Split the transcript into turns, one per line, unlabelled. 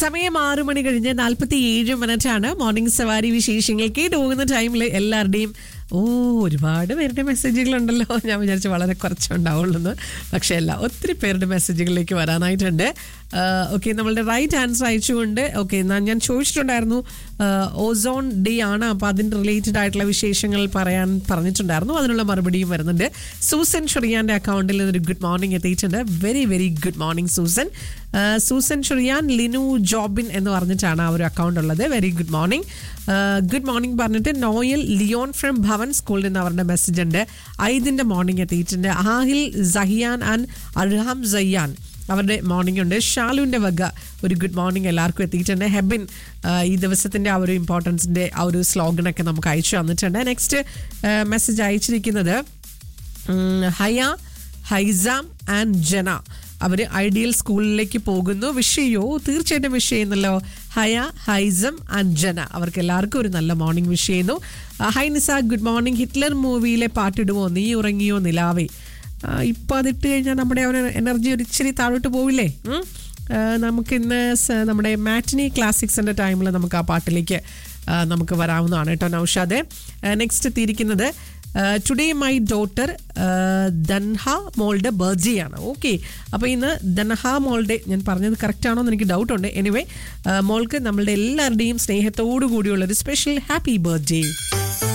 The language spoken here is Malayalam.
സമയം ആറു മണി കഴിഞ്ഞ് നാൽപ്പത്തി ഏഴ് മിനിറ്റ് ആണ് മോർണിംഗ് സവാരി വിശേഷങ്ങൾ കേട്ട് പോകുന്ന ടൈമിൽ എല്ലാവരുടെയും ഓ ഒരുപാട് പേരുടെ മെസ്സേജുകളുണ്ടല്ലോ ഞാൻ വിചാരിച്ചു വളരെ കുറച്ചുണ്ടാവുള്ളൂ എന്ന് പക്ഷേ അല്ല ഒത്തിരി പേരുടെ മെസ്സേജുകളിലേക്ക് വരാനായിട്ടുണ്ട് ഓക്കെ നമ്മളുടെ റൈറ്റ് ആൻസർ അയച്ചുകൊണ്ട് ഓക്കെ ഞാൻ ചോദിച്ചിട്ടുണ്ടായിരുന്നു ഓസോൺ ഡേ ആണ് അപ്പോൾ അതിൻ്റെ റിലേറ്റഡ് ആയിട്ടുള്ള വിശേഷങ്ങൾ പറയാൻ പറഞ്ഞിട്ടുണ്ടായിരുന്നു അതിനുള്ള മറുപടിയും വരുന്നുണ്ട് സൂസൻ ഷെറിയാൻ്റെ അക്കൗണ്ടിൽ നിന്നൊരു ഗുഡ് മോർണിംഗ് എത്തിയിട്ടുണ്ട് very very good morning Susan Susan Sherian Linu Jobin എന്ന് പറഞ്ഞിട്ടാണ് ആ ഒരു അക്കൗണ്ട് ഉള്ളത് very good morning good morning പറഞ്ഞിട്ട് നോയൽ ലിയോൺ ഫ്രം ഭവൻ സ്കൂളിൽ നിന്ന് അവരുടെ മെസ്സേജ് ഉണ്ട് ഐദിൻ്റെ മോർണിംഗ് എത്തിയിട്ടുണ്ട് ആഹിൽ സഹിയാൻ ആൻഡ് അർഹാം സയ്യാൻ അവരുടെ മോർണിംഗ് ഉണ്ട് ഷാലുവിൻ്റെ വക ഒരു ഗുഡ് മോർണിംഗ് എല്ലാവർക്കും എത്തിയിട്ടുണ്ട് ഹെബിൻ ഈ ദിവസത്തിൻ്റെ ആ ഒരു ഇമ്പോർട്ടൻസിൻ്റെ ആ ഒരു സ്ലോഗനൊക്കെ നമുക്ക് അയച്ചു തന്നിട്ടുണ്ട് നെക്സ്റ്റ് മെസ്സേജ് അയച്ചിരിക്കുന്നത് ഉം, ഹയ ഹൈസാം ആൻഡ് ജന അവർ ഐഡിയൽ സ്കൂളിലേക്ക് പോകുന്നു വിഷയോ തീർച്ചയായിട്ടും വിഷ് ചെയ്യുന്നല്ലോ ഹയ ഹൈസം ആൻഡ് ജന അവർക്ക് എല്ലാവർക്കും ഒരു നല്ല മോർണിംഗ് വിഷ് ചെയ്യുന്നു ആ, hi Nisa good morning Hitler മൂവിയിലെ പാട്ടിടുമോ നീ ഉറങ്ങിയോ നിലാവേ ആ, ഇപ്പം അതിട്ട് കഴിഞ്ഞാൽ നമ്മുടെ ഒരു എനർജി ഒരു ഇച്ചിരി താഴോട്ട് പോവില്ലേ ഉം? ആ, നമുക്കിന്ന് സ- നമ്മുടെ മാറ്റിനി ക്ലാസിക്സിൻ്റെ ടൈമിൽ നമുക്ക് ആ പാട്ടിലേക്ക് ആ, നമുക്ക് വരാവുന്നതാണ് കേട്ടോ നൗഷാദ് നെക്സ്റ്റ് എത്തിയിരിക്കുന്നത് ടുഡേ മൈ ഡോട്ടർ ദൻഹ മോളുടെ ബർത്ത്ഡേ ആണ് ഓക്കെ അപ്പോൾ ഇന്ന് ദൻഹ മോളുടെ ഞാൻ പറഞ്ഞത് കറക്റ്റ് ആണോ എന്ന് എനിക്ക് ഡൗട്ട് ഉണ്ട് എനിവേ മോൾക്ക് നമ്മളുടെ എല്ലാവരുടെയും സ്നേഹത്തോടു കൂടിയുള്ള ഒരു സ്പെഷ്യൽ ഹാപ്പി ബർത്ത്ഡേ